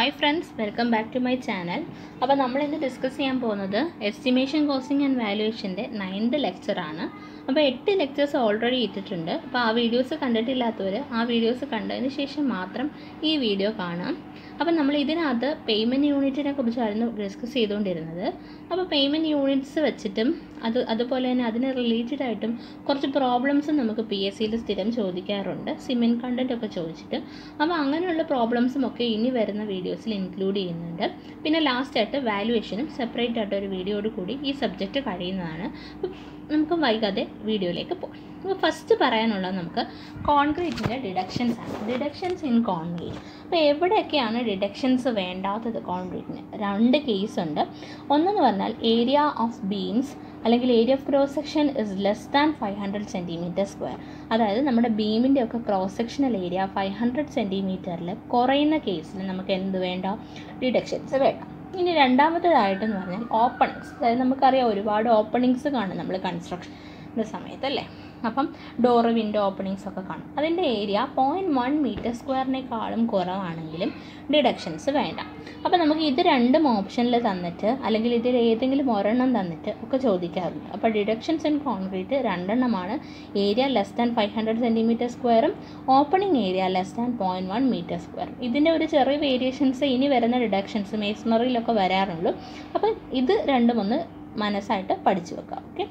hi friends welcome back to my channel അപ്പോൾ നമ്മൾ ഇന്ന് ഡിസ്കസ് ചെയ്യാൻ പോകുന്നത് എസ്റ്റിമേഷൻ കോസ്റ്റിംഗ് ആൻഡ് വാലുവേഷൻ്റെ നയൻത് ലെക്ചറാണ് അപ്പോൾ എട്ട് ലെക്ചേഴ്സ് ഓൾറെഡി ഇട്ടിട്ടുണ്ട് അപ്പോൾ ആ വീഡിയോസ് കണ്ടിട്ടില്ലാത്തവർ ആ വീഡിയോസ് കണ്ടതിന് ശേഷം മാത്രം ഈ വീഡിയോ കാണാം അപ്പോൾ നമ്മൾ ഇതിനകത്ത് പേയ്മെൻറ്റ് യൂണിറ്റിനെ കുറിച്ചായിരുന്നു ഡിസ്കസ് ചെയ്തുകൊണ്ടിരുന്നത് അപ്പോൾ പേയ്മെൻറ്റ് യൂണിറ്റ്സ് വെച്ചിട്ടും അത് അതുപോലെ തന്നെ അതിന് റിലേറ്റഡ് ആയിട്ടും കുറച്ച് പ്രോബ്ലംസ് നമുക്ക് പി എസ് സിയിൽ സ്ഥിരം ചോദിക്കാറുണ്ട് സിമെൻറ്റ് കണ്ടൻറ്റ് ഒക്കെ ചോദിച്ചിട്ട് അപ്പോൾ അങ്ങനെയുള്ള പ്രോബ്ലംസും ഒക്കെ ഇനി വരുന്ന വീഡിയോസിൽ ഇൻക്ലൂഡ് ചെയ്യുന്നുണ്ട് പിന്നെ ലാസ്റ്റ് ആയിട്ട് വാലുവേഷനും സെപ്പറേറ്റ് ആയിട്ട് ഒരു വീഡിയോയോട് കൂടി ഈ സബ്ജക്റ്റ് കഴിയുന്നതാണ് അപ്പോൾ നമുക്ക് വൈകാതെ വീഡിയോയിലേക്ക് പോകാം അപ്പോൾ ഫസ്റ്റ് പറയാനുള്ളത് നമുക്ക് കോൺക്രീറ്റിൻ്റെ ഡിഡക്ഷൻസ് ആണ് ഡിഡക്ഷൻസ് ഇൻ കോൺക്രീറ്റ് അപ്പോൾ എവിടെയൊക്കെയാണ് ഡിഡക്ഷൻസ് വേണ്ടാത്തത് കോൺക്രീറ്റിന് രണ്ട് കേസ് ഉണ്ട് ഒന്നെന്ന് പറഞ്ഞാൽ ഏരിയ ഓഫ് ബീംസ് അല്ലെങ്കിൽ area of cross section is less than five hundred centimetre square അതായത് നമ്മുടെ ബീമിൻ്റെ ഒക്കെ cross sectional area five hundred സെൻറ്റിമീറ്ററിൽ കുറയുന്ന കേസിൽ നമുക്ക് എന്ത് വേണ്ട ഡിഡക്ഷൻസ് വേണ്ട ഇനി രണ്ടാമത്തേതായിട്ടെന്ന് പറഞ്ഞാൽ ഓപ്പണിങ്സ് അതായത് നമുക്കറിയാം ഒരുപാട് ഓപ്പണിങ്സ് കാണും നമ്മൾ കൺസ്ട്രക്ഷൻ്റെ സമയത്തല്ലേ അപ്പം ഡോറ് വിൻഡോ ഓപ്പണിങ്സ് ഒക്കെ കാണും അതിൻ്റെ ഏരിയ പോയിൻറ്റ് വൺ മീറ്റർ സ്ക്വയറിനേക്കാളും കുറവാണെങ്കിലും ഡിഡക്ഷൻസ് വേണ്ട അപ്പോൾ നമുക്ക് ഇത് രണ്ടും ഓപ്ഷനിൽ തന്നിട്ട് അല്ലെങ്കിൽ ഇതിൽ ഏതെങ്കിലും ഒരെണ്ണം തന്നിട്ട് ഒക്കെ ചോദിക്കാറുണ്ട് അപ്പോൾ ഡിഡക്ഷൻസ് ഇൻ കോൺക്രീറ്റ് രണ്ടെണ്ണമാണ് area less than five hundred centimetre സ്ക്വയറും opening area less than point one metre സ്ക്വയറും ഇതിൻ്റെ ഒരു ചെറിയ വേരിയേഷൻസ് ഇനി വരുന്ന ഡിഡക്ഷൻസ് മേസണറിയിലൊക്കെ വരാറുള്ളൂ അപ്പോൾ ഇത് രണ്ടും ഒന്ന് മനസ്സായിട്ട് പഠിച്ചു വെക്കാം ഓക്കെ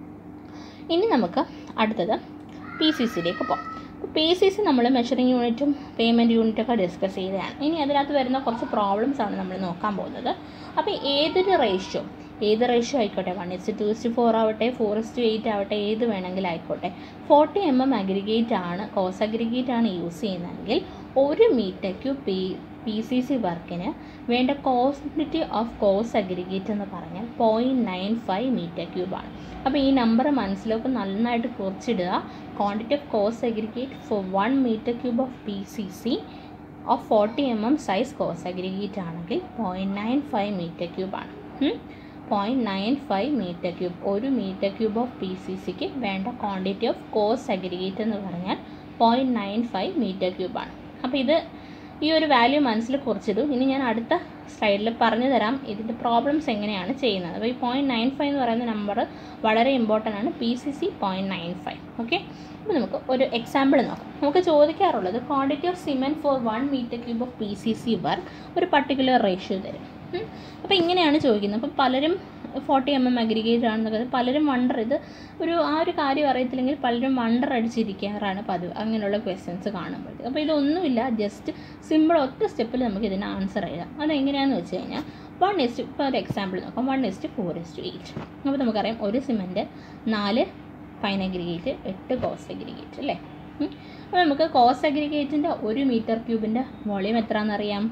ഇനി നമുക്ക് അടുത്തത് പി സി സിയിലേക്ക് പോകാം പി സി സി നമ്മൾ മെഷറിംഗ് യൂണിറ്റും പേയ്മെൻറ്റ് യൂണിറ്റൊക്കെ ഡിസ്കസ് ചെയ്തതാണ് ഇനി അതിനകത്ത് വരുന്ന കുറച്ച് പ്രോബ്ലംസ് ആണ് നമ്മൾ നോക്കാൻ പോകുന്നത് അപ്പോൾ ഏതൊരു റേഷ്യോ ഏത് റേഷ്യോ ആയിക്കോട്ടെ one is to two is to four ആവട്ടെ ഫോർ ഇസ്റ്റ് എയ്റ്റ് ആവട്ടെ ഏത് വേണമെങ്കിലും ആയിക്കോട്ടെ ഫോർട്ടി എം എം അഗ്രിഗേറ്റ് ആണ് കോസ് അഗ്രിഗേറ്റ് ആണ് യൂസ് ചെയ്യുന്നതെങ്കിൽ ഒരു മീറ്റയ്ക്ക് പി പി സി സി വർക്കിന് വേണ്ട ക്വാണ്ടിറ്റി ഓഫ് കോസ് അഗ്രിഗേറ്റ് എന്ന് പറഞ്ഞാൽ പോയിൻറ്റ് നയൻ ഫൈവ് മീറ്റർ ക്യൂബാണ് അപ്പോൾ ഈ നമ്പർ മനസ്സിലേക്ക് നന്നായിട്ട് കുറിച്ചിടുക quantity of coarse aggregate for one metre cube of P C C of forty M M size cos aggregate ആണെങ്കിൽ പോയിൻറ്റ് നയൻ ഫൈവ് മീറ്റർ ക്യൂബാണ് point nine five metre cube ഒരു metre cube of P C സിക്ക് വേണ്ട quantity of coarse aggregate എന്ന് പറഞ്ഞാൽ point nine five metre ക്യൂബാണ് അപ്പോൾ ഇത് ഈ ഒരു വാല്യൂ മനസ്സിൽ കുറിച്ചിട്ടു ഇനി ഞാൻ അടുത്ത സ്ലൈഡിൽ പറഞ്ഞു തരാം ഇതിൻ്റെ പ്രോബ്ലംസ് എങ്ങനെയാണ് ചെയ്യുന്നത് അപ്പോൾ ഈ പോയിൻറ്റ് നയൻ ഫൈവ് എന്ന് പറയുന്ന നമ്പർ വളരെ ഇമ്പോർട്ടൻ്റ് ആണ് P C C point nine five okay അപ്പോൾ നമുക്ക് ഒരു എക്സാമ്പിൾ നോക്കാം നമുക്ക് ചോദിക്കാറുള്ളത് quantity of cement for one metre cube of P C C work ഒരു പർട്ടിക്കുലർ റേഷ്യോ തരും അപ്പോൾ ഇങ്ങനെയാണ് ചോദിക്കുന്നത് അപ്പോൾ പലരും ഫോർട്ടി എം എം അഗ്രിഗേറ്റ് ആണെന്നൊക്കെ പലരും വണ്ടർ ഇത് ഒരു ആ ഒരു കാര്യം അറിയത്തില്ലെങ്കിൽ പലരും വണ്ടർ അടിച്ചിരിക്കാറാണ് പതിവ് അങ്ങനെയുള്ള ക്വസ്റ്റ്യൻസ് കാണുമ്പോഴത്തേക്ക് അപ്പോൾ ഇതൊന്നുമില്ല ജസ്റ്റ് സിമ്പിൾ ഒറ്റ സ്റ്റെപ്പിൽ നമുക്ക് ഇതിന് ആൻസർ എഴുതാം അതെങ്ങനെയാണെന്ന് വെച്ച് കഴിഞ്ഞാൽ വൺ ഇസ്റ്റ് ഇപ്പോൾ ഒരു എക്സാമ്പിൾ നോക്കാം one is to four is to eight അപ്പോൾ നമുക്കറിയാം ഒരു സിമെൻറ്റ് നാല് ഫൈൻ അഗ്രിഗേറ്റ് എട്ട് കോസ് അഗ്രിഗേറ്റ് അല്ലേ അപ്പോൾ നമുക്ക് കോസ് അഗ്രിഗേറ്റിൻ്റെ ഒരു മീറ്റർ ക്യൂബിൻ്റെ വോളിയം എത്രയാണെന്നറിയാം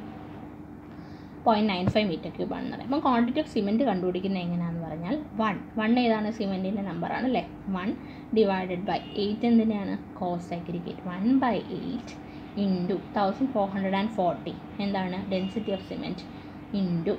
point nine five metre cube ആണെന്ന് പറയാം അപ്പം ക്വാണ്ടിറ്റി ഓഫ് സിമെൻറ്റ് കണ്ടുപിടിക്കുന്നത് എങ്ങനെയാണെന്ന് പറഞ്ഞാൽ വൺ വൺ ഏതാണ് സിമെൻറ്റിൻ്റെ നമ്പറാണ് അല്ലേ വൺ ഡിവൈഡഡ് ബൈ എയ്റ്റ് എന്തിനാണ് coarse aggregate one by eight into thousand four hundred and forty എന്താണ് ഡെൻസിറ്റി ഓഫ് സിമെൻറ്റ് ഇൻറ്റു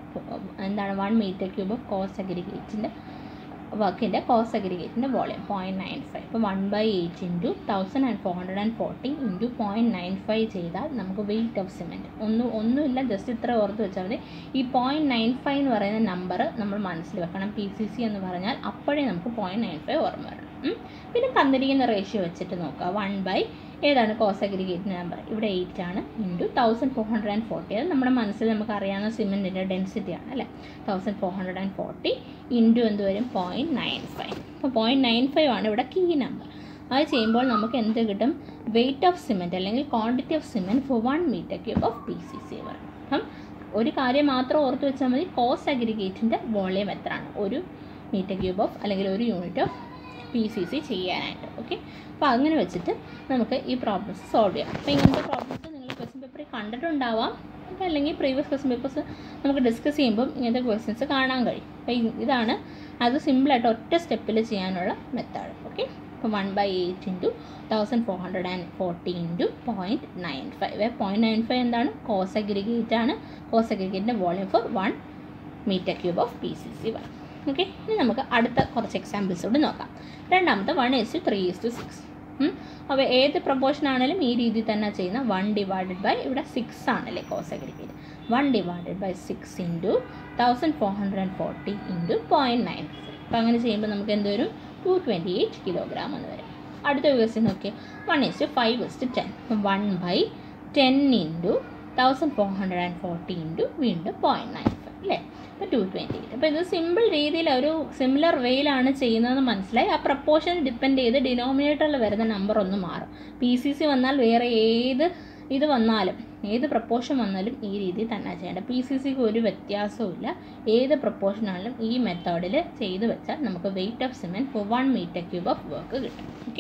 എന്താണ് one metre cube of coarse അഗ്രിഗേറ്റിൻ്റെ വർക്കിൻ്റെ കോസ് അഗ്രിഗേറ്റിൻ്റെ വോളിയം പോയിൻറ്റ് നയൻ ഫൈവ് ഇപ്പോൾ one by eight into thousand and four hundred and forty into point nine five ചെയ്താൽ നമുക്ക് weight of cement ഒന്നും ഒന്നുമില്ല just ഇത്ര ഓർത്ത് വെച്ചാൽ മതി ഈ പോയിൻറ്റ് നയൻ ഫൈവ് എന്ന് പറയുന്ന നമ്പർ നമ്മൾ മനസ്സിൽ വെക്കണം പി സി സി എന്ന് പറഞ്ഞാൽ അപ്പോഴേ നമുക്ക് പോയിൻറ്റ് നയൻ ഫൈവ് ഓർമ്മ വരണം പിന്നെ തന്നിരിക്കുന്ന റേഷ്യോ വെച്ചിട്ട് നോക്കുക വൺ ബൈ ഏതാണ് കോസ് അഗ്രിഗേറ്റ് നമ്പർ ഇവിടെ എയ്റ്റ് ആണ് into thousand four hundred and forty അത് നമ്മുടെ മനസ്സിൽ നമുക്ക് അറിയാവുന്ന സിമെൻറ്റിൻ്റെ ഡെൻസിറ്റി ആണ് അല്ലേ thousand four hundred and forty into എന്ത് വരും പോയിൻറ്റ് നയൻ ഫൈവ് അപ്പോൾ പോയിൻറ്റ് നയൻ ഫൈവ് ആണ് ഇവിടെ കീ നമ്പർ അത് ചെയ്യുമ്പോൾ നമുക്ക് എന്ത് കിട്ടും വെയിറ്റ് ഓഫ് സിമെൻറ്റ് അല്ലെങ്കിൽ quantity of cement for one metre cube of P C C പറയും അപ്പം ഒരു കാര്യം മാത്രം ഓർത്ത് വെച്ചാൽ മതി കോസ് അഗ്രിഗേറ്റിൻ്റെ വോളിയം എത്രയാണ് ഒരു മീറ്റർ ക്യൂബ് ഓഫ് അല്ലെങ്കിൽ ഒരു unit of P C C ചെയ്യാനായിട്ട് ഓക്കെ അപ്പോൾ അങ്ങനെ വെച്ചിട്ട് നമുക്ക് ഈ പ്രോബ്ലംസ് സോൾവ് ചെയ്യാം അപ്പോൾ ഇങ്ങനത്തെ പ്രോബ്ലംസ് നിങ്ങൾ ക്വസ്റ്റ്യൻ പേപ്പറിൽ കണ്ടിട്ടുണ്ടാവാം അപ്പോൾ അല്ലെങ്കിൽ പ്രീവിയസ് ക്വസ്റ്റ്യൻ പേപ്പേഴ്സ് നമുക്ക് ഡിസ്കസ് ചെയ്യുമ്പം ഇങ്ങനത്തെ ക്വസ്റ്റ്യൻസ് കാണാൻ കഴിയും അപ്പോൾ ഇതാണ് അത് സിമ്പിളായിട്ട് ഒറ്റ സ്റ്റെപ്പിൽ ചെയ്യാനുള്ള മെത്തേഡ് ഓക്കെ അപ്പോൾ one by eight into thousand four hundred and forty into point nine five point nine five എന്താണ് കോസ് അഗ്രിഗേറ്റ് ആണ് കോസ് അഗ്രിഗേറ്റിൻ്റെ volume for one metre cube of P C C one okay ഇനി നമുക്ക് അടുത്ത കുറച്ച് examples കൂടി നോക്കാം രണ്ടാമത്തെ one is to three is to six അപ്പോൾ ഏത് പ്രൊപ്പോർഷൻ ആണെങ്കിലും ഈ രീതിയിൽ തന്നെ ചെയ്യുന്ന വൺ ഡിവൈഡഡ് ബൈ ഇവിടെ സിക്സ് ആണല്ലേ cos aggregate one divided by six into thousand four hundred and forty into point nine അപ്പോൾ അങ്ങനെ ചെയ്യുമ്പോൾ നമുക്ക് എന്ത് വരും ടു ട്വൻറ്റി എയ്റ്റ് കിലോഗ്രാം എന്ന് വരും അടുത്ത ക്വസ്റ്റ്യൻ നോക്കിയാൽ one is to five is to ten one by ten into thousand four hundred and forty into വീണ്ടും പോയിൻറ്റ് നയൻ ഫൈവ് അല്ലേ അപ്പോൾ ടു ട്വൻറ്റി എയ്റ്റ് അപ്പോൾ ഇത് സിമ്പിൾ രീതിയിൽ ഒരു സിമിലർ വേയിലാണ് ചെയ്യുന്നതെന്ന് മനസ്സിലായി ആ പ്രപ്പോർഷൻ ഡിപ്പെൻഡ് ചെയ്ത് ഡിനോമിനേറ്ററിൽ വരുന്ന നമ്പർ ഒന്ന് മാറും പി സി സി വന്നാൽ വേറെ ഏത് ഇത് വന്നാലും ഏത് പ്രപ്പോർഷൻ വന്നാലും ഈ രീതിയിൽ തന്നെ ചെയ്യേണ്ടത് പി സി സിക്ക് ഒരു വ്യത്യാസവും ഇല്ല ഏത് പ്രപ്പോർഷൻ ആണെങ്കിലും ഈ മെത്തേഡിൽ ചെയ്ത് വെച്ചാൽ നമുക്ക് weight of cement for one metre cube of work കിട്ടും ഓക്കെ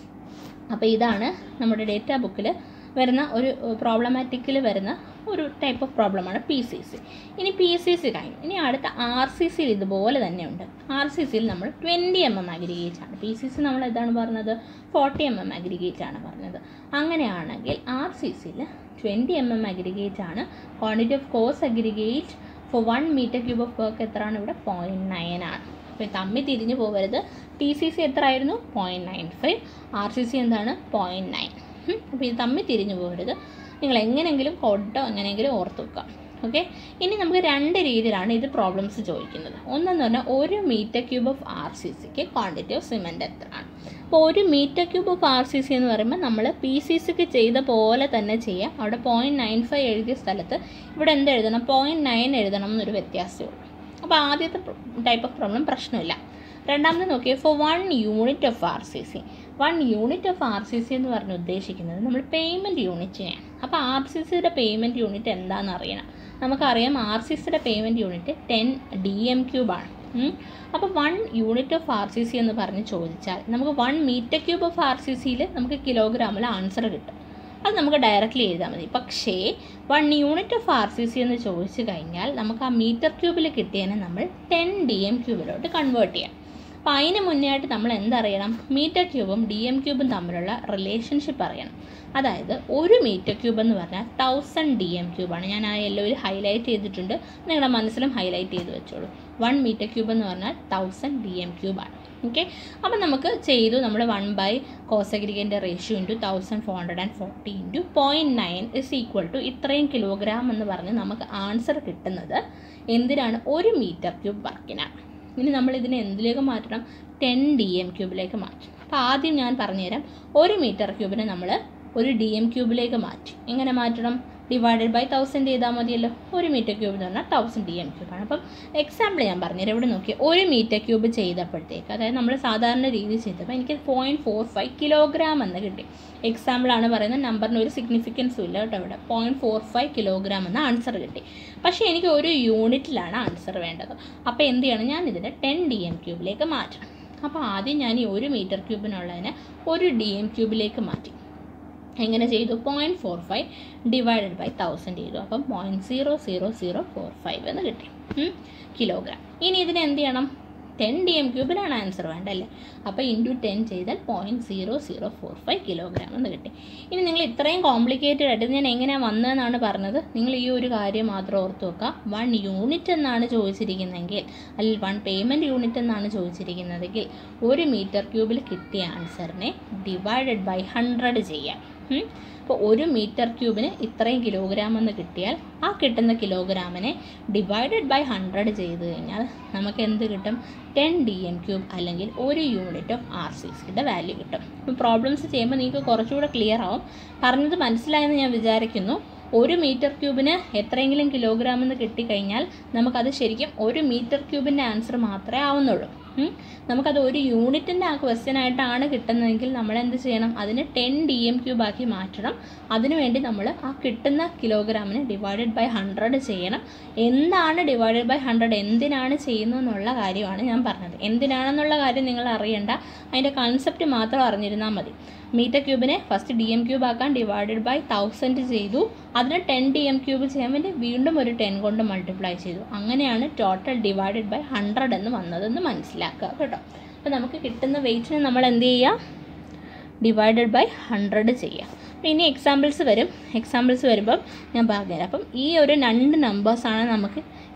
അപ്പോൾ ഇതാണ് നമ്മുടെ ഡേറ്റ ബുക്കിൽ വരുന്ന ഒരു പ്രോബ്ലമാറ്റിക്കിൽ വരുന്ന ഒരു ടൈപ്പ് ഓഫ് പ്രോബ്ലമാണ് പി സി സി ഇനി പി സി സി കഴിഞ്ഞു ഇനി അടുത്ത ആർ സി സിയിൽ ഇതുപോലെ തന്നെയുണ്ട് ആർ സി സിയിൽ നമ്മൾ ട്വൻറ്റി എം എം അഗ്രിഗേറ്റ് ആണ് പി സി സി നമ്മൾ എന്താണ് പറഞ്ഞത് ഫോർട്ടി എം എം അഗ്രിഗേറ്റ് ആണ് പറഞ്ഞത് അങ്ങനെയാണെങ്കിൽ ആർ സി സിയിൽ ട്വൻറ്റി എം എം അഗ്രിഗേറ്റ് ആണ് quantity of coarse aggregate for one metre cube of work എത്രയാണ് ഇവിടെ പോയിൻറ്റ് നയൻ ആണ് അപ്പോൾ തമ്മിൽ തിരിഞ്ഞു പോകരുത് ടി സി സി എത്ര ആയിരുന്നു point nine five R C C എന്താണ് പോയിൻറ്റ് നയൻ അപ്പോൾ ഇത് തമ്മിൽ തിരിഞ്ഞു പോകരുത് നിങ്ങൾ എങ്ങനെയെങ്കിലും കൊട്ടോ എങ്ങനെയെങ്കിലും ഓർത്ത് വെക്കാം ഓക്കെ ഇനി നമുക്ക് രണ്ട് രീതിയിലാണ് ഇത് പ്രോബ്ലംസ് ചോദിക്കുന്നത് ഒന്നെന്ന് പറഞ്ഞാൽ ഒരു metre cube of R C സിക്ക് ക്വാണ്ടിറ്റി ഓഫ് സിമെൻറ്റ് എത്രയാണ് അപ്പോൾ ഒരു metre cube of R C C എന്ന് പറയുമ്പോൾ നമ്മൾ പി സി സിക്ക് ചെയ്ത പോലെ തന്നെ ചെയ്യാം അവിടെ പോയിൻറ്റ് നയൻ ഫൈവ് എഴുതിയ സ്ഥലത്ത് ഇവിടെ എന്ത് എഴുതണം പോയിൻറ്റ് നയൻ എഴുതണം എന്നൊരു വ്യത്യാസമേ ഉള്ളൂ അപ്പോൾ ആദ്യത്തെ ടൈപ്പ് ഓഫ് പ്രോബ്ലം പ്രശ്നമില്ല രണ്ടാമത് നോക്കിയാൽ for one unit of R C C one unit of R C C എന്ന് പറഞ്ഞ് ഉദ്ദേശിക്കുന്നത് നമ്മൾ പേയ്മെൻറ്റ് യൂണിറ്റിനെയാണ് അപ്പോൾ ആർ സി സിയുടെ പേയ്മെൻറ്റ് യൂണിറ്റ് എന്താണെന്ന് അറിയണം നമുക്കറിയാം ആർ സി സിയുടെ payment unit ten D M ക്യൂബാണ് അപ്പോൾ one unit of R C C എന്ന് പറഞ്ഞ് ചോദിച്ചാൽ നമുക്ക് one metre cube of R C സിയിൽ നമുക്ക് കിലോഗ്രാമിൽ ആൻസർ കിട്ടും അത് നമുക്ക് ഡയറക്റ്റ്ലി എഴുതാൽ മതി പക്ഷേ one unit of R C C എന്ന് ചോദിച്ചു കഴിഞ്ഞാൽ നമുക്ക് ആ മീറ്റർ ക്യൂബിൽ കിട്ടിയതിനെ നമ്മൾ ടെൻ ഡി എം ക്യൂബിലോട്ട് കൺവേർട്ട് ചെയ്യാം അപ്പോൾ അതിന് മുന്നേ ആയിട്ട് നമ്മൾ എന്തറിയണം മീറ്റർ ക്യൂബും ഡി എം ക്യൂബും തമ്മിലുള്ള റിലേഷൻഷിപ്പ് അറിയണം അതായത് ഒരു മീറ്റർ ക്യൂബ് എന്ന് പറഞ്ഞാൽ തൗസൻഡ് ഡി എം ക്യൂബാണ് ഞാൻ ആ യെല്ലോയിൽ ഹൈലൈറ്റ് ചെയ്തിട്ടുണ്ട് നിങ്ങളുടെ മനസ്സിലും ഹൈലൈറ്റ് ചെയ്ത് വെച്ചോളൂ വൺ മീറ്റർ ക്യൂബ് എന്ന് പറഞ്ഞാൽ തൗസൻഡ് ഡി എം ക്യൂബാണ് ഓക്കെ അപ്പം നമുക്ക് ചെയ്തു നമ്മൾ വൺ ബൈ കോസഗ്രിഗൻ്റെ ratio into thousand four hundred and forty into point nine is equal to ഇത്രയും കിലോഗ്രാം എന്ന് പറഞ്ഞ് നമുക്ക് ആൻസർ കിട്ടുന്നത് എന്തിനാണ് ഒരു മീറ്റർ ക്യൂബ് വർക്കിനാണ് ഇനി നമ്മൾ ഇതിനെ എന്തിലേക്ക് മാറ്റണം ടെൻ ഡി എം ക്യൂബിലേക്ക് മാറ്റണം അപ്പോൾ ആദ്യം ഞാൻ പറഞ്ഞുതരാം ഒരു മീറ്റർ ക്യൂബിനെ നമ്മൾ ഒരു ഡി എം ക്യൂബിലേക്ക് മാറ്റി എങ്ങനെ മാറ്റണം ഡിവൈഡഡ് ബൈ തൗസൻഡ് ചെയ്താൽ മതിയല്ലോ ഒരു മീറ്റർ ക്യൂബ് എന്ന് പറഞ്ഞാൽ തൗസൻഡ് ഡി എം ക്യൂബാണ് അപ്പം എക്സാമ്പിൾ ഞാൻ പറഞ്ഞുതരാം ഇവിടെ നോക്കി ഒരു മീറ്റർ ക്യൂബ് ചെയ്തപ്പോഴത്തേക്ക് അതായത് നമ്മൾ സാധാരണ രീതിയിൽ ചെയ്തപ്പോൾ എനിക്ക് പോയിൻറ്റ് ഫോർ ഫൈവ് കിലോഗ്രാം എന്ന് കിട്ടി എക്സാമ്പിളാണ് പറയുന്നത് നമ്പറിന് ഒരു സിഗ്നിഫിക്കൻസും ഇല്ല കേട്ടോ ഇവിടെ പോയിൻറ്റ് ഫോർ ഫൈവ് കിലോഗ്രാം എന്ന ആൻസർ കിട്ടി പക്ഷേ എനിക്ക് ഒരു യൂണിറ്റിലാണ് ആൻസർ വേണ്ടത് അപ്പോൾ എന്ത് ചെയ്യണം ഞാൻ ഇതിനെ ടെൻ ഡി എം ക്യൂബിലേക്ക് മാറ്റണം അപ്പോൾ ആദ്യം ഞാൻ ഈ ഒരു മീറ്റർ ക്യൂബിനുള്ളതിനെ ഒരു ഡി എം ക്യൂബിലേക്ക് മാറ്റി എങ്ങനെ ചെയ്തു point four five divided by thousand ചെയ്തു അപ്പം point zero zero zero four five എന്ന് കിട്ടി കിലോഗ്രാം ഇനി ഇതിന് എന്ത് ചെയ്യണം ടെൻ ഡി എം ക്യൂബിലാണ് ആൻസർ വേണ്ടല്ലേ അപ്പോൾ ഇൻറ്റു ടെൻ ചെയ്താൽ point zero zero four five kilogram എന്ന് കിട്ടി ഇനി നിങ്ങൾ ഇത്രയും കോംപ്ലിക്കേറ്റഡ് ആയിട്ട് ഞാൻ എങ്ങനെയാണ് വന്നതെന്നാണ് പറഞ്ഞത് നിങ്ങൾ ഈ ഒരു കാര്യം മാത്രം ഓർത്ത് വെക്കുക വൺ യൂണിറ്റ് എന്നാണ് ചോദിച്ചിരിക്കുന്നതെങ്കിൽ അല്ലെങ്കിൽ വൺ പേയ്മെൻറ്റ് യൂണിറ്റ് എന്നാണ് ചോദിച്ചിരിക്കുന്നതെങ്കിൽ ഒരു മീറ്റർ ക്യൂബിൽ കിട്ടിയ ആൻസറിനെ ഡിവൈഡഡ് ബൈ ഹൺഡ്രഡ് ചെയ്യാം അപ്പോൾ ഒരു മീറ്റർ ക്യൂബിന് ഇത്രയും കിലോഗ്രാം എന്ന് കിട്ടിയാൽ ആ കിട്ടുന്ന കിലോഗ്രാമിനെ ഡിവൈഡഡ് ബൈ ഹൺഡ്രഡ് ചെയ്ത് കഴിഞ്ഞാൽ നമുക്ക് എന്ത് കിട്ടും ടെൻ ഡി എം ക്യൂബ് അല്ലെങ്കിൽ ഒരു യൂണിറ്റ് ഓഫ് ആർ സി സിയുടെ വാല്യൂ കിട്ടും അപ്പോൾ പ്രോബ്ലംസ് ചെയ്യുമ്പോൾ നിങ്ങൾക്ക് കുറച്ചുകൂടെ ക്ലിയർ ആവും പറഞ്ഞത് മനസ്സിലായെന്ന് ഞാൻ വിചാരിക്കുന്നു ഒരു മീറ്റർ ക്യൂബിന് എത്രയെങ്കിലും കിലോഗ്രാം എന്ന് കിട്ടിക്കഴിഞ്ഞാൽ നമുക്കത് ശരിക്കും ഒരു മീറ്റർ ക്യൂബിൻ്റെ ആൻസർ മാത്രമേ ആവുന്നുള്ളൂ നമുക്കത് ഒരു യൂണിറ്റിൻ്റെ ആ ക്വസ്റ്റ്യൻ ആയിട്ടാണ് കിട്ടുന്നതെങ്കിൽ നമ്മൾ എന്ത് ചെയ്യണം അതിന് ടെൻ ഡി എം ക്യൂബ് ആക്കി മാറ്റണം അതിനുവേണ്ടി നമ്മൾ ആ കിട്ടുന്ന കിലോഗ്രാമിനെ ഡിവൈഡഡ് ബൈ ഹൺഡ്രഡ് ചെയ്യണം എന്താണ് ഡിവൈഡഡ് ബൈ ഹൺഡ്രഡ് എന്തിനാണ് ചെയ്യുന്നതെന്നുള്ള കാര്യമാണ് ഞാൻ പറഞ്ഞത് എന്തിനാണെന്നുള്ള കാര്യം നിങ്ങൾ അറിയണ്ട അതിൻ്റെ കൺസെപ്റ്റ് മാത്രം അറിഞ്ഞിരുന്നാൽ മതി മീറ്റർ ക്യൂബിനെ ഫസ്റ്റ് ഡി എം ക്യൂബ് ആക്കാൻ ഡിവൈഡഡ് ബൈ തൗസൻഡ് ചെയ്തു അതിന് ടെൻ ഡി എം ക്യൂബ് ചെയ്യാൻ വേണ്ടി വീണ്ടും ഒരു ടെൻ കൊണ്ട് മൾട്ടിപ്ലൈ ചെയ്തു അങ്ങനെയാണ് ടോട്ടൽ ഡിവൈഡഡ് ബൈ ഹൺഡ്രഡ് എന്ന് വന്നതെന്ന് മനസ്സിലാക്കുക കേട്ടോ അപ്പോൾ നമുക്ക് കിട്ടുന്ന വെയിറ്റിനെ നമ്മൾ എന്ത് ചെയ്യുക ഡിവൈഡഡ് ബൈ ഹൺഡ്രഡ് ചെയ്യുക അപ്പോൾ ഇനി എക്സാമ്പിൾസ് വരും എക്സാമ്പിൾസ് വരുമ്പം ഞാൻ പറഞ്ഞുതരാം അപ്പം ഈ ഒരു രണ്ട് നമ്പേഴ്സാണ് നമുക്ക്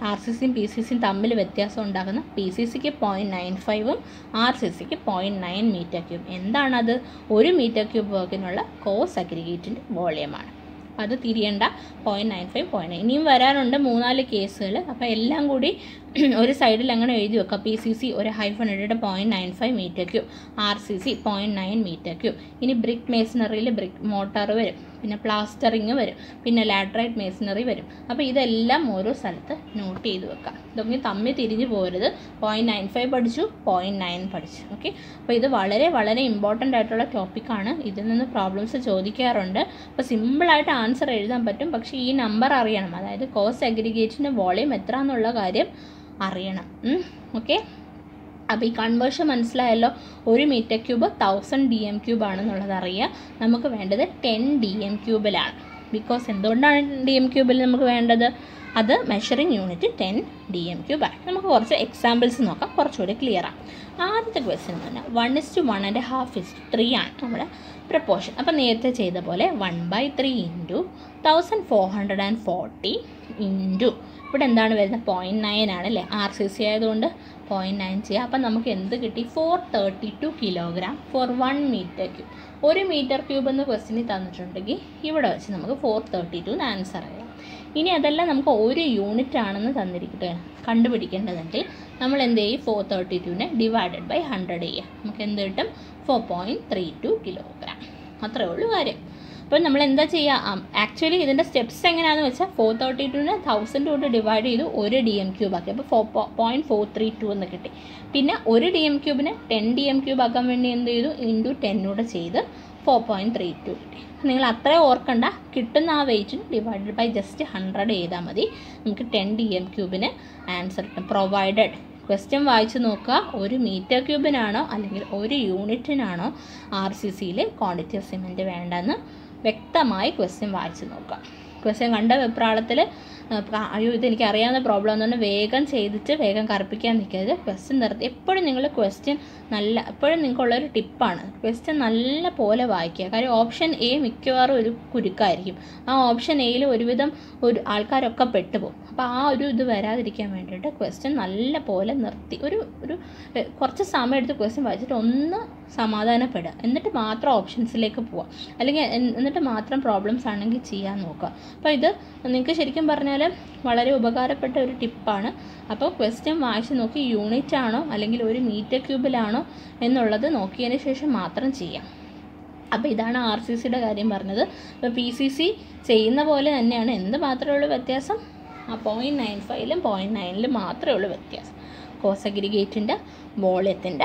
ആർ സി സിയും പി സി സിയും തമ്മിൽ വ്യത്യാസം ഉണ്ടാക്കുന്ന പി സി സിക്ക് പോയിൻറ്റ് നയൻ ഫൈവും ആർ സി സിക്ക് പോയിൻറ്റ് നയൻ മീറ്റർ ക്യൂബ് എന്താണത് ഒരു മീറ്റർ ക്യൂബ് വർക്കിനുള്ള കോസ് അഗ്രിഗേറ്റിൻ്റെ വോളിയമാണ് അത് തിരിയേണ്ട point nine five point nine ഇനിയും വരാനുണ്ട് മൂന്നാല് കേസുകൾ അപ്പോൾ എല്ലാം കൂടി ഒരു സൈഡിൽ അങ്ങനെ എഴുതി വെക്കാം പി സി സി ഒരു ഹൈഫൺ ഇട്ടിട്ട് point nine five metre cube R C C point nine metre cube ഇനി ബ്രിക്ക് മേസണറിയിൽ ബ്രിക്ക് മോട്ടാർ വരും പിന്നെ പ്ലാസ്റ്ററിങ് വരും പിന്നെ ലാട്രൈറ്റ് മേസണറി വരും അപ്പോൾ ഇതെല്ലാം ഓരോ സ്ഥലത്ത് നോട്ട് ചെയ്ത് വെക്കാം ഇതൊക്കെ തമ്മിൽ തിരിഞ്ഞു പോരുത് പോയിൻറ്റ് നയൻ ഫൈവ് പഠിച്ചു പോയിൻറ്റ് നയൻ പഠിച്ചു ഓക്കെ അപ്പോൾ ഇത് വളരെ വളരെ ഇമ്പോർട്ടൻ്റ് ആയിട്ടുള്ള ടോപ്പിക്കാണ് ഇതിൽ നിന്ന് പ്രോബ്ലംസ് ചോദിക്കാറുണ്ട് അപ്പോൾ സിമ്പിളായിട്ട് ആൻസർ എഴുതാൻ പറ്റും പക്ഷേ ഈ നമ്പർ അറിയണം അതായത് കോസ്റ്റ് അഗ്രിഗേറ്റിൻ്റെ വോളിയം എത്ര എന്നുള്ള കാര്യം അറിയണം ഓക്കെ അപ്പോൾ ഈ കൺവേർഷൻ മനസ്സിലായല്ലോ ഒരു metre cube thousand D M cube ആണെന്നുള്ളത് അറിയുക നമുക്ക് വേണ്ടത് ടെൻ ഡി എം ക്യൂബിലാണ് ബിക്കോസ് എന്തുകൊണ്ടാണ് ഡി എം ക്യൂബിൽ നമുക്ക് വേണ്ടത് അത് measuring unit ten D M ക്യൂബാണ് നമുക്ക് കുറച്ച് എക്സാമ്പിൾസ് നോക്കാം കുറച്ചുകൂടി ക്ലിയർ ആണ് ആദ്യത്തെ ക്വസ്റ്റ്യൻ എന്ന് പറഞ്ഞാൽ one is to one and half is to three ആണ് നമ്മുടെ പ്രപ്പോർഷൻ അപ്പോൾ നേരത്തെ ചെയ്ത പോലെ one by three into thousand four hundred and forty into ഇവിടെ എന്താണ് വരുന്നത് പോയിൻറ്റ് നയൻ ആണ് അല്ലേ ആർ സി സി ആയതുകൊണ്ട് പോയിൻറ്റ് നയൻ ചെയ്യുക അപ്പം നമുക്ക് എന്ത് കിട്ടി four thirty two kilogram for one metre cube ഒരു മീറ്റർ ക്യൂബ് എന്ന് ക്വസ്റ്റിനിൽ തന്നിട്ടുണ്ടെങ്കിൽ ഇവിടെ വെച്ച് നമുക്ക് ഫോർ തേർട്ടി ടു എന്ന് ആൻസർ അറിയാം ഇനി അതല്ല നമുക്ക് ഒരു യൂണിറ്റ് ആണെന്ന് തന്നിരിക്കട്ടെ കണ്ടുപിടിക്കേണ്ടതെങ്കിൽ നമ്മൾ എന്ത് ചെയ്യും ഫോർ തേർട്ടി ടുവിനെ ഡിവൈഡഡ് ബൈ ഹൺഡ്രഡ് ചെയ്യുക നമുക്ക് എന്ത് കിട്ടും four point three two kilogram അത്രേ ഉള്ളൂ കാര്യം അപ്പോൾ നമ്മൾ എന്താ ചെയ്യുക ആക്ച്വലി ഇതിൻ്റെ സ്റ്റെപ്സ് എങ്ങനെയാണെന്ന് വെച്ചാൽ ഫോർ തേർട്ടി ടുവിനെ തൗസൻഡ് കൊണ്ട് ഡിവൈഡ് ചെയ്തു ഒരു ഡി എം ക്യൂബ് ആക്കി അപ്പോൾ four point four three two എന്ന് കിട്ടി പിന്നെ ഒരു ഡി എം ക്യൂബിനെ ടെൻ ഡി എം ക്യൂബ് ആക്കാൻ വേണ്ടി എന്ത് ചെയ്തു ഇൻറ്റു ടെന്നൂടെ ചെയ്ത് ഫോർ പോയിൻറ്റ് ത്രീ ടു കിട്ടി നിങ്ങൾ അത്ര ഓർക്കണ്ട കിട്ടുന്ന ആ വെയിറ്റിന് ഡിവൈഡഡ് ബൈ ജസ്റ്റ് ഹൺഡ്രഡ് ചെയ്താൽ മതി നമുക്ക് ടെൻ ഡി എം ക്യൂബിന് ആൻസർ കിട്ടും പ്രൊവൈഡഡ് ക്വസ്റ്റ്യൻ വായിച്ച് നോക്കുക ഒരു മീറ്റർ ക്യൂബിനാണോ അല്ലെങ്കിൽ ഒരു യൂണിറ്റിനാണോ ആർ സി സിയിൽ ക്വാണ്ടിറ്റി ഓഫ് സിമെൻറ്റ് വേണ്ടതെന്ന് വ്യക്തമായി ക്വസ്റ്റ്യൻ വായിച്ച് നോക്കുക ക്വസ്റ്റ്യൻ കണ്ട വെപ്രാളത്തിൽ അയ്യോ ഇതെനിക്ക് അറിയാവുന്ന പ്രോബ്ലം എന്ന് പറഞ്ഞാൽ വേഗം ചെയ്തിട്ട് വേഗം കറുപ്പിക്കാൻ നിൽക്കരുത് ക്വസ്റ്റ്യൻ നിർത്തി എപ്പോഴും നിങ്ങൾ ക്വസ്റ്റ്യൻ നല്ല എപ്പോഴും നിങ്ങൾക്കുള്ളൊരു ടിപ്പാണ് ക്വസ്റ്റ്യൻ നല്ല പോലെ വായിക്കുക കാര്യം ഓപ്ഷൻ എ മിക്കവാറും ഒരു കുരുക്കായിരിക്കും ആ ഓപ്ഷൻ എയിൽ ഒരുവിധം ഒരു ആൾക്കാരൊക്കെ പെട്ടുപോകും അപ്പോൾ ആ ഒരു ഇത് വരാതിരിക്കാൻ വേണ്ടിയിട്ട് ക്വസ്റ്റ്യൻ നല്ല പോലെ നിർത്തി ഒരു ഒരു കുറച്ച് സമയം എടുത്ത് ക്വസ്റ്റ്യൻ വായിച്ചിട്ട് ഒന്ന് സമാധാനപ്പെടുക എന്നിട്ട് മാത്രം ഓപ്ഷൻസിലേക്ക് പോവുക അല്ലെങ്കിൽ എന്നിട്ട് മാത്രം പ്രോബ്ലംസ് ആണെങ്കിൽ ചെയ്യാൻ നോക്കുക അപ്പോൾ ഇത് നിങ്ങൾക്ക് ശരിക്കും പറഞ്ഞാൽ വളരെ ഉപകാരപ്പെട്ട ഒരു ടിപ്പാണ് അപ്പോൾ ക്വസ്റ്റ്യൻ വായിച്ച് നോക്കി യൂണിറ്റ് ആണോ അല്ലെങ്കിൽ ഒരു മീറ്റർ ക്യൂബിലാണോ എന്നുള്ളത് നോക്കിയതിന് ശേഷം മാത്രം ചെയ്യാം അപ്പോൾ ഇതാണ് ആർ സി സിയുടെ കാര്യം പറഞ്ഞത് അപ്പോൾ പി സി സി ചെയ്യുന്ന പോലെ തന്നെയാണ് എന്ത് മാത്രമേ ഉള്ളൂ വ്യത്യാസം ആ പോയിൻറ്റ് നയൻ ഫൈവിലും പോയിൻറ്റ് നയനിലും മാത്രമേ ഉള്ളൂ വ്യത്യാസം കോസ് അഗ്രിഗേറ്റിൻ്റെ വോളിയത്തിൻ്റെ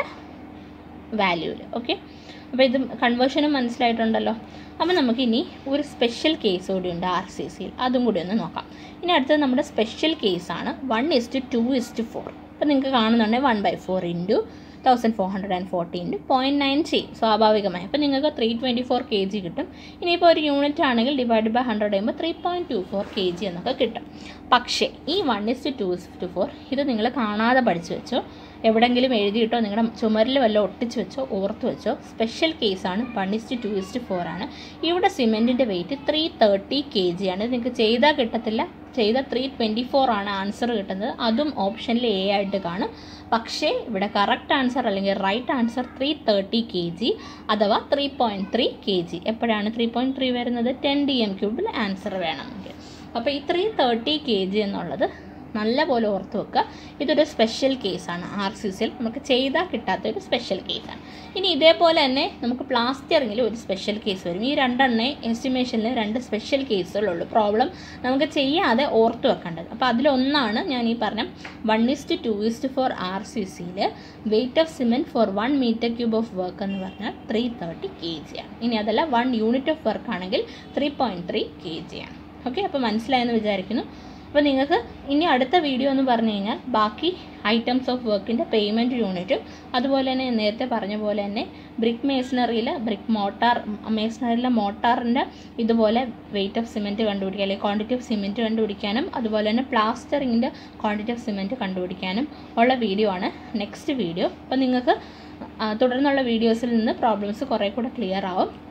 വാല്യൂവിൽ ഓക്കെ അപ്പോൾ ഇത് കൺവേർഷനും മനസ്സിലായിട്ടുണ്ടല്ലോ അപ്പോൾ നമുക്കിനി ഒരു സ്പെഷ്യൽ കേസ് കൂടി ഉണ്ട് ആർ സി സിയിൽ അതും കൂടി ഒന്ന് നോക്കാം ഇനി അടുത്തത് നമ്മുടെ സ്പെഷ്യൽ കേസാണ് one is to two is to four അപ്പോൾ നിങ്ങൾക്ക് കാണുന്നുണ്ടെങ്കിൽ one by four into thousand four hundred and forty into point nine ചെയ്യും സ്വാഭാവികമായി അപ്പോൾ നിങ്ങൾക്ക് three twenty four K G കിട്ടും ഇനിയിപ്പോൾ ഒരു യൂണിറ്റ് ആണെങ്കിൽ ഡിവൈഡ് ബൈ ഹൺഡ്രഡ് ചെയ്യുമ്പോൾ three point two four K G എന്നൊക്കെ കിട്ടും പക്ഷേ ഈ one is to two is to four ഇത് നിങ്ങൾ കാണാതെ പഠിച്ചു വെച്ചോ എവിടെങ്കിലും എഴുതിയിട്ടോ നിങ്ങളുടെ ചുമരിൽ വല്ല ഒട്ടിച്ച് വെച്ചോ ഓർത്ത് വെച്ചോ സ്പെഷ്യൽ കേസാണ് one is to two is to four ആണ് ഇവിടെ സിമെൻറ്റിൻ്റെ weight three thirty K G ആണ് നിങ്ങൾക്ക് ചെയ്താൽ കിട്ടത്തില്ല ചെയ്ത ത്രീ ട്വൻറ്റി ഫോർ ആണ് ആൻസർ കിട്ടുന്നത് അതും ഓപ്ഷനിൽ എ ആയിട്ട് കാണും പക്ഷേ ഇവിടെ കറക്റ്റ് ആൻസർ അല്ലെങ്കിൽ right answer three thirty K G അഥവാ three point three K G എപ്പോഴാണ് ത്രീ പോയിൻറ്റ് ത്രീ വരുന്നത് ടെൻ ഡി എം ക്യൂബിൽ ആൻസർ വേണമെങ്കിൽ അപ്പോൾ ഈ ത്രീ തേർട്ടി കെ ജി എന്നുള്ളത് നല്ല പോലെ ഓർത്ത് വെക്കുക ഇതൊരു സ്പെഷ്യൽ കേസാണ് ആർ സി സിയിൽ നമുക്ക് ചെയ്താൽ കിട്ടാത്ത ഒരു സ്പെഷ്യൽ കേസാണ് ഇനി ഇതേപോലെ തന്നെ നമുക്ക് പ്ലാസ്റ്ററിങ്ങിൽ ഒരു സ്പെഷ്യൽ കേസ് വരും ഈ രണ്ടെണ്ണേ എസ്റ്റിമേഷനിൽ രണ്ട് സ്പെഷ്യൽ കേസുകളുള്ളൂ പ്രോബ്ലം നമുക്ക് ചെയ്യാതെ ഓർത്ത് വെക്കേണ്ടത് അപ്പോൾ അതിലൊന്നാണ് ഞാൻ ഈ പറഞ്ഞ one is to two is to four R C സിയിൽ weight of cement for one metre cube of work എന്ന് പറഞ്ഞാൽ ത്രീ തേർട്ടി കെ ജി ആണ് ഇനി അതല്ല വൺ യൂണിറ്റ് ഓഫ് വർക്ക് ആണെങ്കിൽ three point three K G ആണ് ഓക്കെ അപ്പോൾ മനസ്സിലായെന്ന് വിചാരിക്കുന്നു അപ്പോൾ നിങ്ങൾക്ക് ഇനി അടുത്ത വീഡിയോ എന്ന് പറഞ്ഞു കഴിഞ്ഞാൽ ബാക്കി ഐറ്റംസ് ഓഫ് വർക്കിൻ്റെ പേയ്മെൻറ്റ് യൂണിറ്റും അതുപോലെ തന്നെ നേരത്തെ പറഞ്ഞ പോലെ തന്നെ ബ്രിക്ക് മേസണറിയിൽ ബ്രിക്ക് മോട്ടാർ മേസണറിയിലെ മോട്ടാറിൻ്റെ ഇതുപോലെ വെയിറ്റ് ഓഫ് സിമെൻറ്റ് കണ്ടുപിടിക്കുക അല്ലെങ്കിൽ ക്വാണ്ടിറ്റി ഓഫ് സിമെൻറ്റ് കണ്ടുപിടിക്കാനും അതുപോലെ തന്നെ പ്ലാസ്റ്ററിങ്ങിൻ്റെ ക്വാണ്ടിറ്റി ഓഫ് സിമെൻറ്റ് കണ്ടുപിടിക്കാനും ഉള്ള വീഡിയോ ആണ് നെക്സ്റ്റ് വീഡിയോ അപ്പോൾ നിങ്ങൾക്ക് തുടർന്നുള്ള വീഡിയോസിൽ നിന്ന് പ്രോബ്ലംസ് കുറേ കൂടെ ക്ലിയർ ആവും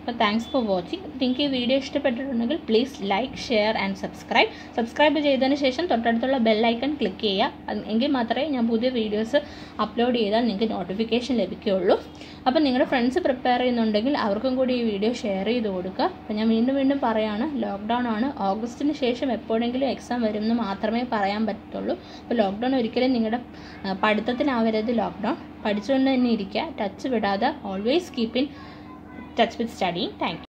അപ്പോൾ താങ്ക്സ് ഫോർ വാച്ചിങ് നിങ്ങൾക്ക് ഈ വീഡിയോ ഇഷ്ടപ്പെട്ടിട്ടുണ്ടെങ്കിൽ please like share and subscribe subscribe ചെയ്തതിന് ശേഷം തൊട്ടടുത്തുള്ള ബെല്ലൈക്കൺ ക്ലിക്ക് ചെയ്യുക അത് എങ്കിൽ മാത്രമേ ഞാൻ പുതിയ വീഡിയോസ് അപ്ലോഡ് ചെയ്താൽ നിങ്ങൾക്ക് നോട്ടിഫിക്കേഷൻ ലഭിക്കുകയുള്ളൂ അപ്പോൾ നിങ്ങളുടെ ഫ്രണ്ട്സ് പ്രിപ്പയർ ചെയ്യുന്നുണ്ടെങ്കിൽ അവർക്കും കൂടി ഈ വീഡിയോ ഷെയർ ചെയ്ത് കൊടുക്കുക അപ്പോൾ ഞാൻ വീണ്ടും വീണ്ടും പറയാണ് ലോക്ക്ഡൗൺ ആണ് ഓഗസ്റ്റിന് ശേഷം എപ്പോഴെങ്കിലും എക്സാം വരും എന്ന് മാത്രമേ പറയാൻ പറ്റുള്ളൂ അപ്പോൾ ലോക്ക്ഡൗൺ ഒരിക്കലും നിങ്ങളുടെ ആ, പഠിത്തത്തിനാവരുത് ലോക്ക്ഡൗൺ പഠിച്ചുകൊണ്ട് തന്നെ ഇരിക്കുക ടച്ച് വിടാതെ always keep in touch with study thank